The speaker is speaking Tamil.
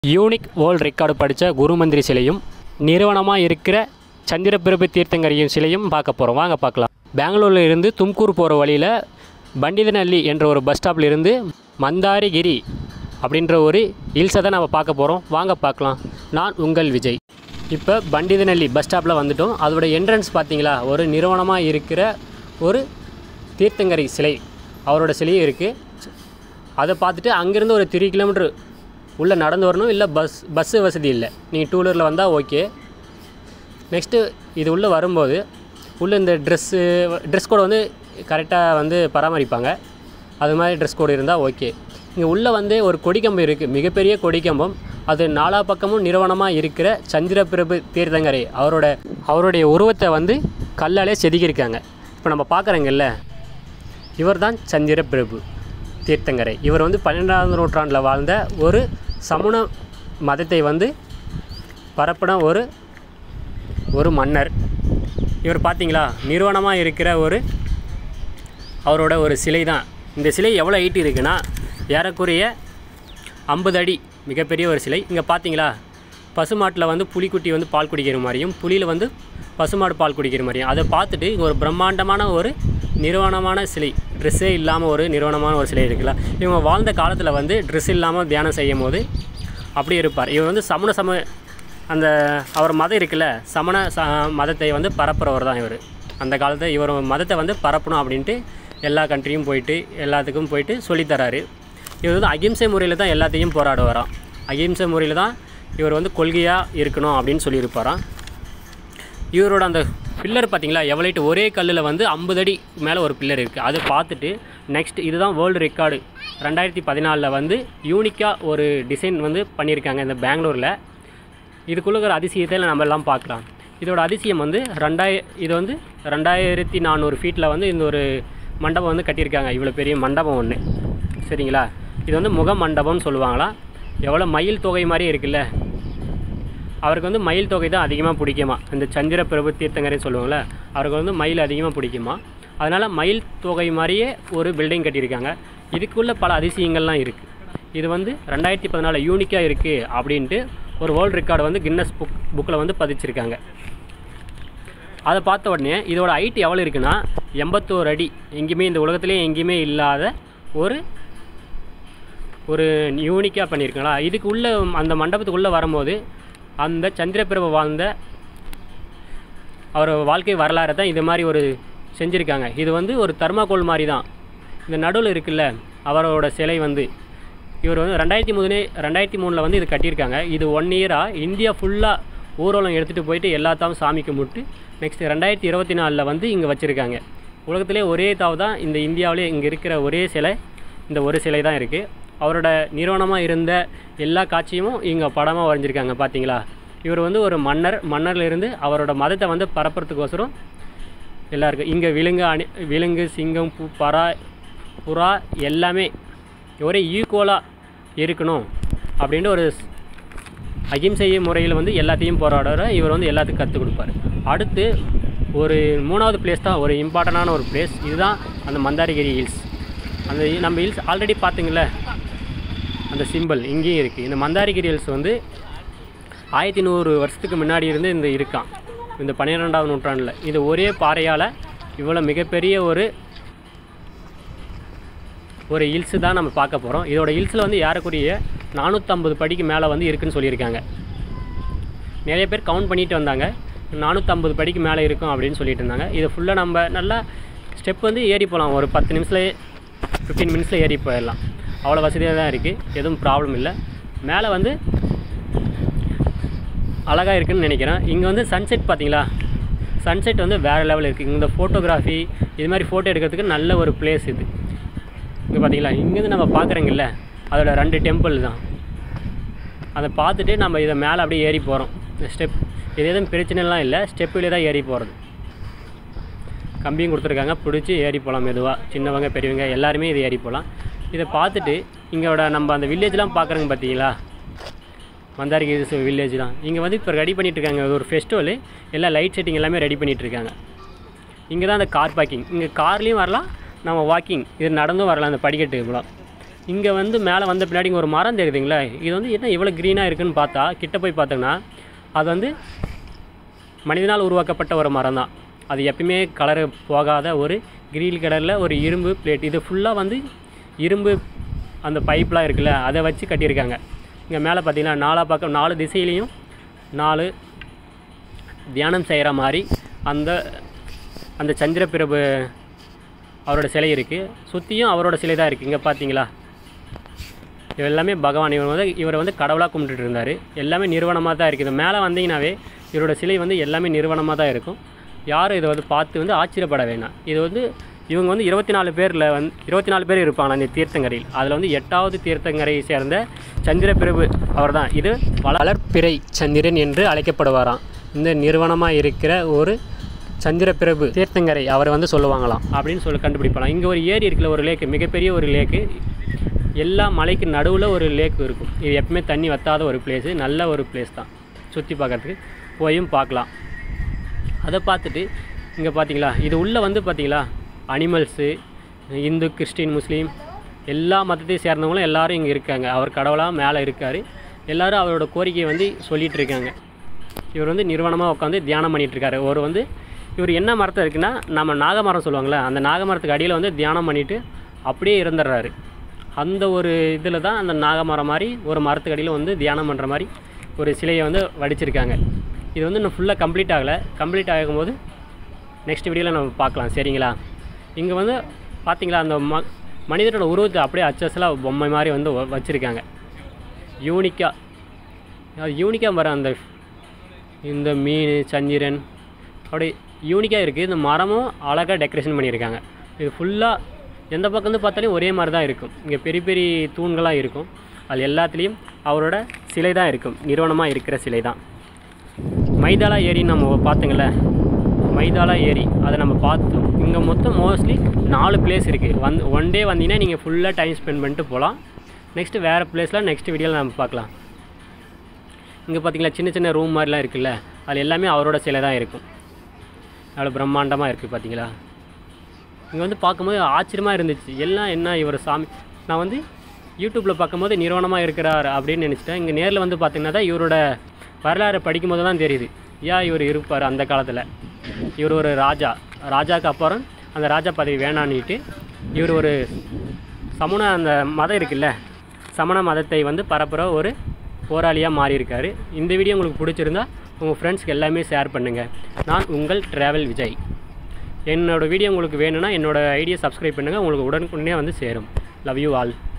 யூனிக் வேர்ல்ட் ரெக்கார்டு படித்த குருமந்திரி சிலையும் நிறுவனமாக இருக்கிற சந்திரபிரபு தீர்த்தங்கரையும் சிலையும் பார்க்க போகிறோம் வாங்க பார்க்கலாம் பெங்களூரில் இருந்து தும்கூர் போகிற வழியில் பண்டிதநல்லி என்ற ஒரு பஸ் ஸ்டாப்பில் இருந்து மந்தாரிகிரி அப்படின்ற ஒரு ஹில்ஸை தான் நம்ம பார்க்க போகிறோம் வாங்க பார்க்கலாம் நான் உங்கள் விஜய் இப்போ பண்டிதநல்லி பஸ் ஸ்டாப்பில் வந்துட்டோம் அதோட என்ட்ரன்ஸ் பார்த்தீங்களா ஒரு நிறுவனமாக இருக்கிற ஒரு தீர்த்தங்கரை சிலை அவரோட சிலையும் இருக்குது அதை பார்த்துட்டு அங்கேருந்து ஒரு த்ரீ கிலோமீட்டர் உள்ளே நடந்து வரணும் இல்லை பஸ் பஸ்ஸு வசதி இல்லை நீங்கள் டூ வீலரில் வந்தால் ஓகே நெக்ஸ்ட்டு இது உள்ளே வரும்போது உள்ளே இந்த ட்ரெஸ்ஸு ட்ரெஸ் கோடு வந்து கரெக்டாக வந்து பராமரிப்பாங்க அது மாதிரி ட்ரெஸ் கோடு இருந்தால் ஓகே இங்கே உள்ளே வந்து ஒரு கொடிக்கம்பம் இருக்குது மிகப்பெரிய கொடிக்கம்பம் அது நாலா பக்கமும் நிறுவனமாக இருக்கிற சந்திரபிரபு தீர்த்தங்கரை அவரோட அவருடைய உருவத்தை வந்து கல்லாலே செதுக்கியிருக்காங்க இப்போ நம்ம பார்க்குறோங்கல்ல இவர் தான் சந்திரபிரபு தீர்த்தங்கரை இவர் வந்து பன்னெண்டாவது நூற்றாண்டில் வாழ்ந்த ஒரு சமண மதத்தை வந்து பரப்பின ஒரு ஒரு மன்னர் இவர் பார்த்தீங்களா நிறுவனமாக இருக்கிற ஒரு அவரோட ஒரு சிலை தான் இந்த சிலை எவ்வளோ ஹைட் இருக்குன்னா ஏறக்குறைய ஐம்பது அடி மிகப்பெரிய ஒரு சிலை இங்கே பார்த்தீங்களா பசுமாட்டில் வந்து புலிக்குட்டி வந்து பால் குடிக்கிற மாதிரியும் புலியில் வந்து பசுமாடு பால் குடிக்கிற மாதிரியும் அதை பார்த்துட்டு இங்கே ஒரு பிரம்மாண்டமான ஒரு நிறுவனமான சிலை ட்ரெஸ்ஸே இல்லாமல் ஒரு நிறுவனமான ஒரு சிலை இருக்குல்ல இவங்க வாழ்ந்த காலத்தில் வந்து ட்ரெஸ் இல்லாமல் தியானம் செய்யும் போது அப்படி இருப்பார் இவர் வந்து சமண சம அந்த அவர் மதம் இருக்குல்ல சமண ச மதத்தை வந்து பரப்புறவர் தான் இவர் அந்த காலத்தை இவர் மதத்தை வந்து பரப்பணும் அப்படின்ட்டு எல்லா கண்ட்ரியும் போயிட்டு எல்லாத்துக்கும் போயிட்டு சொல்லித்தராரு இவர் வந்து அகிம்சை முறையில் தான் எல்லாத்தையும் போராடுவாராம் அகிம்சை முறையில் தான் இவர் வந்து கொள்கையாக இருக்கணும் அப்படின்னு சொல்லியிருப்பாராம் இவரோட அந்த பில்லர் பார்த்தீங்களா எவ்வளோட்டு ஒரே கல்லில் வந்து ஐம்பது அடி மேலே ஒரு பில்லர் இருக்குது அதை பார்த்துட்டு நெக்ஸ்ட் இதுதான் வேர்ல்டு ரெக்கார்டு ரெண்டாயிரத்தி பதினாலில் வந்து யூனிக்காக ஒரு டிசைன் வந்து பண்ணியிருக்காங்க இந்த பெங்களூரில் இதுக்குள்ள இருக்கிற அதிசயத்தை நம்ம எல்லாம் பார்க்கலாம் இதோட அதிசயம் வந்து ரெண்டாய இது வந்து ரெண்டாயிரத்தி நானூறு ஃபீட்டில் வந்து இந்த ஒரு மண்டபம் வந்து கட்டியிருக்காங்க இவ்வளோ பெரிய மண்டபம் ஒன்று சரிங்களா இது வந்து முக மண்டபம்னு சொல்லுவாங்களாம் எவ்வளோ மயில் தொகை மாதிரி இருக்குல்ல அவருக்கு வந்து மயில் தொகை தான் அதிகமாக பிடிக்குமா இந்த சந்திர பிரபு தீர்த்தங்கரை சொல்லுவாங்கள்ல அவருக்கு வந்து மயில் அதிகமாக பிடிக்குமா அதனால் மயில் தொகை மாதிரியே ஒரு பில்டிங் கட்டியிருக்காங்க இதுக்குள்ளே பல அதிசயங்கள்லாம் இருக்குது இது வந்து ரெண்டாயிரத்தி பதினாலு யூனிக்காக இருக்குது அப்படின்ட்டு ஒரு வேர்ல்டு ரெக்கார்டு வந்து கின்னஸ் புக் புக்கில் வந்து பதிச்சிருக்காங்க அதை பார்த்த உடனே இதோட ஹைட் எவ்வளோ இருக்குன்னா எண்பத்தோரு அடி எங்கேயுமே இந்த உலகத்துலேயே எங்கேயுமே இல்லாத ஒரு ஒரு யூனிக்காக பண்ணியிருக்காங்களா இதுக்கு உள்ள அந்த மண்டபத்துக்குள்ளே வரும்போது அந்த சந்திரபிரபு வாழ்ந்த அவர் வாழ்க்கை வரலாறை தான் இது மாதிரி ஒரு செஞ்சுருக்காங்க இது வந்து ஒரு தர்மாகோல் மாதிரி தான் இந்த நடுவில் இருக்குல்ல அவரோட சிலை வந்து இவர் வந்து ரெண்டாயிரத்தி மூணு ரெண்டாயிரத்தி மூணில் வந்து இது கட்டியிருக்காங்க இது ஒன் இயராக இந்தியா ஃபுல்லாக ஊர்வலம் எடுத்துகிட்டு போயிட்டு எல்லாத்தாவும் சாமி கும்பிட்டு நெக்ஸ்ட் ரெண்டாயிரத்தி இருபத்தி நாலில் வந்து இங்கே வச்சுருக்காங்க உலகத்திலே ஒரே தாவு தான் இந்த இந்தியாவிலே இங்கே இருக்கிற ஒரே சிலை இந்த ஒரு சிலை தான் இருக்குது அவரோட நிறுவனமாக இருந்த எல்லா காட்சியும் இங்கே படமாக வரைஞ்சிருக்காங்க பார்த்தீங்களா இவர் வந்து ஒரு மன்னர் மன்னர்ல இருந்து அவரோட மதத்தை வந்து பரப்புறதுக்கோசரம் எல்லாருக்கும் இங்கே விலங்கு அணி விலங்கு சிங்கம் பூ பறா புறா எல்லாமே ஒரே ஈக்குவலாக இருக்கணும் அப்படின்ட்டு ஒரு அகிம்சை முறையில் வந்து எல்லாத்தையும் போராடுற இவர் வந்து எல்லாத்துக்கும் கற்றுக் கொடுப்பாரு அடுத்து ஒரு மூணாவது பிளேஸ் தான் ஒரு இம்பார்ட்டண்டான ஒரு பிளேஸ் இதுதான் அந்த மந்தாரிகிரி ஹில்ஸ் அந்த நம்ம ஹில்ஸ் ஆல்ரெடி பார்த்தீங்கள அந்த சிம்பிள் இங்கேயும் இருக்குது இந்த மந்தாரிகிரி ஹில்ஸ் வந்து ஆயிரத்தி நூறு வருஷத்துக்கு முன்னாடி இருந்து இந்த இருக்கான் இந்த பன்னிரெண்டாவது நூற்றாண்டில் இது ஒரே பாறையால் இவ்வளோ மிகப்பெரிய ஒரு ஒரு ஹில்ஸு தான் நம்ம பார்க்க போகிறோம் இதோட ஹில்ஸில் வந்து ஏறக்குறைய நானூற்றம்பது படிக்கு மேலே வந்து இருக்குன்னு சொல்லியிருக்காங்க நிறைய பேர் கவுண்ட் பண்ணிட்டு வந்தாங்க நானூற்றம்பது படிக்கு மேலே இருக்கும் அப்படின்னு சொல்லிட்டு இருந்தாங்க இதை ஃபுல்லாக நம்ம நல்லா ஸ்டெப் வந்து ஏறி போகலாம் ஒரு பத்து நிமிஷத்தில் ஃபிஃப்டீன் மினிட்ஸில் ஏறி போயிடலாம் அவ்வளோ வசதியாக தான் இருக்குது எதுவும் ப்ராப்ளம் இல்லை மேலே வந்து அழகாக இருக்குன்னு நினைக்கிறேன் இங்கே வந்து சன்செட் பார்த்தீங்களா சன்செட் வந்து வேறு லெவல் இருக்குது இந்த ஃபோட்டோகிராஃபி இது மாதிரி ஃபோட்டோ எடுக்கிறதுக்கு நல்ல ஒரு பிளேஸ் இது இங்கே பார்த்தீங்களா இங்கேருந்து நம்ம பார்க்குறோங்கல்ல அதோட ரெண்டு டெம்பிள் தான் அதை பார்த்துட்டு நம்ம இதை மேலே அப்படியே ஏறி போகிறோம் ஸ்டெப் இது எதுவும் பிரச்சனைலாம் இல்லை ஸ்டெப்பிலே தான் ஏறி போகிறது கம்பியும் கொடுத்துருக்காங்க பிடிச்சி ஏறி போகலாம் மெதுவாக சின்னவங்க பெரியவங்க எல்லாருமே இது ஏறி போகலாம் இதை பார்த்துட்டு இங்கோட நம்ம அந்த வில்லேஜ்லாம் பார்க்குறோங்க பார்த்தீங்களா மந்தாரிகிரி வில்லேஜ்லாம் இங்கே வந்து இப்போ ரெடி பண்ணிட்டு இருக்காங்க இது ஒரு ஃபெஸ்டிவல் எல்லாம் லைட் செட்டிங் எல்லாமே ரெடி பண்ணிட்டு இருக்காங்க இங்கே தான் அந்த கார் பார்க்கிங் இங்கே கார்லேயும் வரலாம் நம்ம வாக்கிங் இது நடந்தும் வரலாம் அந்த படிக்கட்டு கூட இங்கே வந்து மேலே வந்த பின்னாடி இங்க ஒரு மரம் தெரியுதுங்களா இது வந்து என்ன இவ்வளோ க்ரீனாக இருக்குன்னு பார்த்தா கிட்ட போய் பார்த்தோம்னா அது வந்து மனிதனால் உருவாக்கப்பட்ட ஒரு மரம் தான் அது எப்பயுமே கலர் போகாத ஒரு கிரீன் கலரில் ஒரு இரும்பு பிளேட் இது ஃபுல்லாக வந்து இரும்பு அந்த பைப்லாம் இருக்குல்ல அதை வச்சு கட்டியிருக்காங்க இங்கே மேலே பார்த்தீங்கன்னா நாலா பக்கம் நாலு திசையிலையும் நாலு தியானம் செய்கிற மாதிரி அந்த அந்த சந்திர பிரபு அவரோட சிலை இருக்குது சுற்றியும் அவரோட சிலை தான் இருக்குது இங்கே பார்த்தீங்களா இது எல்லாமே பகவான் இவர் வந்து இவர் வந்து கடவுளாக கும்பிட்டுட்டு இருந்தார் எல்லாமே நிறுவனமாக தான் இருக்குது மேலே வந்தீங்கன்னாவே இவரோட சிலை வந்து எல்லாமே நிறுவனமாக தான் இருக்கும் யாரும் இதை வந்து பார்த்து வந்து ஆச்சரியப்பட வேணாம் இது வந்து இவங்க வந்து இருபத்தி நாலு பேரில் வந்து இருபத்தி நாலு பேர் இருப்பாங்க அந்த தீர்த்தங்கரையில் அதில் வந்து எட்டாவது தீர்த்தங்கரையை சேர்ந்த சந்திரபிரபு அவர் தான் இது வளர்ப்பிறை சந்திரன் என்று அழைக்கப்படுவாராம் இந்த நிறுவனமாக இருக்கிற ஒரு சந்திரபிரபு தீர்த்தங்கரை அவர் வந்து சொல்லுவாங்களாம் அப்படின்னு சொல்லி கண்டுபிடிப்பாங்க இங்கே ஒரு ஏரி இருக்குல்ல ஒரு லேக்கு மிகப்பெரிய ஒரு லேக்கு எல்லா மலைக்கு நடுவில் ஒரு லேக் இருக்கும் இது எப்பவுமே தண்ணி வத்தாத ஒரு பிளேஸு நல்ல ஒரு பிளேஸ் தான் சுற்றி பார்க்கறதுக்கு போயும் பார்க்கலாம் அதை பார்த்துட்டு இங்கே பார்த்தீங்களா இது உள்ளே வந்து பார்த்தீங்களா அனிமல்ஸு இந்து கிறிஸ்டின் முஸ்லீம் எல்லா மதத்தையும் சேர்ந்தவங்களும் எல்லாரும் இங்கே இருக்காங்க அவர் கடவுளாக மேலே இருக்கார் எல்லாரும் அவரோட கோரிக்கையை வந்து சொல்லிட்டு இருக்காங்க இவர் வந்து நிறுவனமாக உட்காந்து தியானம் பண்ணிட்டு இருக்காரு ஒரு வந்து இவர் என்ன மரத்தை இருக்குன்னா நம்ம நாகமரம் சொல்லுவாங்கள்ல அந்த நாகமரத்துக்கு அடியில் வந்து தியானம் பண்ணிட்டு அப்படியே இருந்துடுறாரு அந்த ஒரு இதில் தான் அந்த நாகமரம் மாதிரி ஒரு மரத்துக்கு அடியில் வந்து தியானம் பண்ணுற மாதிரி ஒரு சிலையை வந்து வடிச்சிருக்காங்க இது வந்து இன்னும் ஃபுல்லாக கம்ப்ளீட் ஆகலை கம்ப்ளீட் ஆகும்போது நெக்ஸ்ட் வீடியோவில் நம்ம பார்க்கலாம் சரிங்களா இங்கே வந்து பார்த்தீங்களா அந்த ம மனிதனோட உருவத்தை அப்படியே அச்சஸலாக பொம்மை மாதிரி வந்து வ- வச்சிருக்காங்க யூனிக்காக அது யூனிக்காக வர அந்த இந்த மீன் சந்திரன் அப்படி யூனிக்காக இருக்குது இந்த மரமும் அழகாக டெக்கரேஷன் பண்ணியிருக்காங்க இது ஃபுல்லாக எந்த பக்கம் இருந்து பார்த்தாலும் ஒரே மாதிரி தான் இருக்கும் இங்கே பெரிய பெரிய தூண்களாக இருக்கும் அது எல்லாத்துலேயும் அவரோட சிலை தான் இருக்கும் நிறுவனமாக இருக்கிற சிலை தான் மைதாலா ஏரின்னு நம்ம பார்த்தோங்கள்ல மைதாலா ஏரி அதை நம்ம பார்த்தோம் இங்கே மொத்தம் மோஸ்ட்லி நாலு பிளேஸ் இருக்குது வந்து ஒன் டே வந்தீங்கன்னா நீங்கள் ஃபுல்லாக டைம் ஸ்பெண்ட் பண்ணிட்டு போகலாம் நெக்ஸ்ட்டு வேறு பிளேஸில் நெக்ஸ்ட் வீடியோவில் நம்ம பார்க்கலாம் இங்கே பார்த்தீங்களா சின்ன சின்ன ரூம் மாதிரிலாம் இருக்குல்ல அது எல்லாமே அவரோட சிலை தான் இருக்கும் அவ்வளோ பிரம்மாண்டமாக இருக்குது பார்த்தீங்களா இங்கே வந்து பார்க்கும்போது ஆச்சரியமாக இருந்துச்சு எல்லாம் என்ன இவர் சாமி நான் வந்து யூடியூப்பில் பார்க்கும்போது நிறுவனமாக இருக்கிறார் அப்படின்னு நினச்சிட்டேன் இங்கே நேரில் வந்து பார்த்தீங்கன்னா தான் இவரோட வரலாறு படிக்கும்போது தான் தெரியுது ஏன் இவர் இருப்பார் அந்த காலத்தில் இவர் ஒரு ராஜா ராஜாக்கு அப்புறம் அந்த ராஜா பதவி வேணான்னுட்டு இவர் ஒரு சமண அந்த மதம் இருக்குல்ல சமண மதத்தை வந்து பரப்புகிற ஒரு போராளியாக மாறியிருக்காரு இந்த வீடியோ உங்களுக்கு பிடிச்சிருந்தா உங்கள் ஃப்ரெண்ட்ஸ்க்கு எல்லாமே ஷேர் பண்ணுங்கள் நான் உங்கள் ட்ராவல் விஜய் என்னோட வீடியோ உங்களுக்கு வேணும்னா என்னோட ஐடியை சப்ஸ்கிரைப் பண்ணுங்கள் உங்களுக்கு உடனுக்குடனே வந்து சேரும் லவ் யூ ஆல்